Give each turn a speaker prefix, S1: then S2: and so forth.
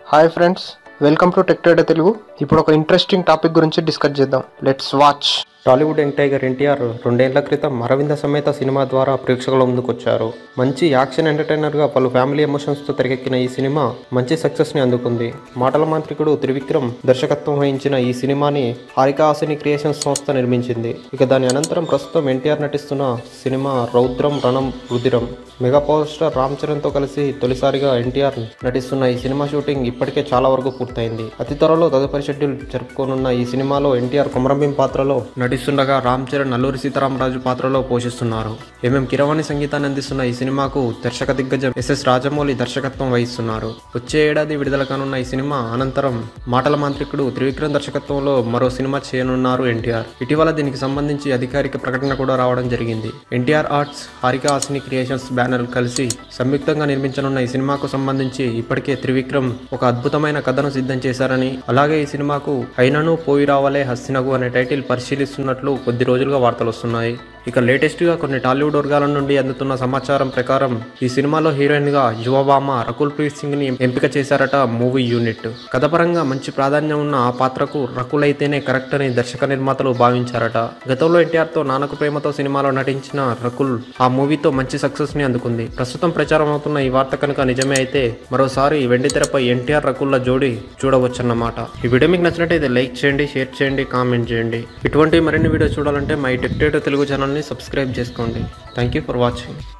S1: hi friends welcome to tech trader Telugu ఇప్పుడు ఒక interesting topic గురించి డిస్కస్ చేద్దాం let's watch Tollywood young tiger NTR రెండేళ్ల క్రితం అరవింద సమేత సినిమా ద్వారా ప్రేక్షకుల ముందుకొచ్చారు మంచి యాక్షన్ ఎంటర్టైనర్గా పలు ఫ్యామిలీ ఎమోషన్స్తో తెరకెక్కిన ఈ సినిమా మంచి సక్సెస్ని అందుకుంది మాటల మాంత్రికుడు త్రివిక్రమ్ దర్శకత్వం వహించిన ఈ సినిమాని హారికా హాసిని క్రియేషన్స్ సంస్థ నిర్మించింది ఇక దాని అనంతరం ప్రస్తుతం ఎన్టీఆర్ నటిస్తున్న cinema Roudram Ranam Rudhiram mega power star Ram చరణ్తో కలిసి తొలిసారిగా ఎన్టీఆర్ నటిస్తున్న ఈ సినిమా షూటింగ్ ఇప్పటికే చాలా వరకు పూర్తయింది అతి త్వరలో తదుపరి షెడ్యూల్ జరుపుకోనున్న ఈ సినిమాలో ఎన్టీఆర్ కొమరంభీం పాత్రలో నటిస్తుండగా రామ్ చరణ్ అల్లూరి సీతారామరాజు పాత్రలో పోషిస్తున్నారు ఎంఎం కిరవాణి సంగీతాన్ని అందిస్తున్న ఈ సినిమాకు దర్శక దిగ్గజం ఎస్ఎస్ రాజమౌళి దర్శకత్వం వహిస్తున్నారు వచ్చే ఏడాది విడుదల కానున్న ఈ సినిమా అనంతరం మాటల మాంత్రికుడు త్రివిక్రమ్ దర్శకత్వంలో మరో సినిమా చేయనున్నారు ఎన్టీఆర్ ఇటీవల దీనికి సంబంధించి అధికారిక ప్రకటన కూడా రావడం జరిగింది NTR arts Haarika Haasini creations banner కలిసి సంయుక్తంగా నిర్మించనున్న ఈ సినిమాకు సంబంధించి ఇప్పటికే త్రివిక్రమ్ ఒక అద్భుతమైన కథను సిద్ధం చేశారని అలాగే ఈ సినిమాకు అయినను పోయి రావాలే హస్తినగు అనే టైటిల్ పరిశీలిస్తున్నట్లు కొద్ది రోజులుగా వార్తలు వస్తున్నాయి ఇక లేటెస్ట్గా కొన్ని టాలీవుడ్ వర్గాల నుండి అందుతున్న సమాచారం ప్రకారం ఈ సినిమాలో హీరోయిన్గా యువబామ రకుల్ ప్రీత్ సింగ్ని ఎంపిక చేశారట మూవీ యూనిట్ కథపరంగా మంచి ప్రాధాన్యం ఉన్న ఆ పాత్రకు రకుల్ అయితేనే కరెక్ట్ అని దర్శక నిర్మాతలు భావించారట గతంలో ఎన్టీఆర్తో నానకు ప్రేమతో సినిమాలో నటించిన రకుల్ ఆ మూవీతో మంచి సక్సెస్ ని అందుకుంది ప్రస్తుతం ప్రచారం అవుతున్న ఈ వార్త కనుక నిజమే అయితే మరోసారి వెండితెరపై ఎన్టీఆర్ రకుల్ల జోడి చూడవచ్చన్నమాట ఈ వీడియో మీకు నచ్చినట్టయితే లైక్ చేయండి షేర్ చేయండి కామెంట్ చేయండి ఇటువంటి మరిన్ని వీడియో చూడాలంటే మై టెక్టేటో తెలుగు ఛానల్ని సబ్స్క్రైబ్ చేసుకోండి థ్యాంక్ యూ ఫర్ వాచింగ్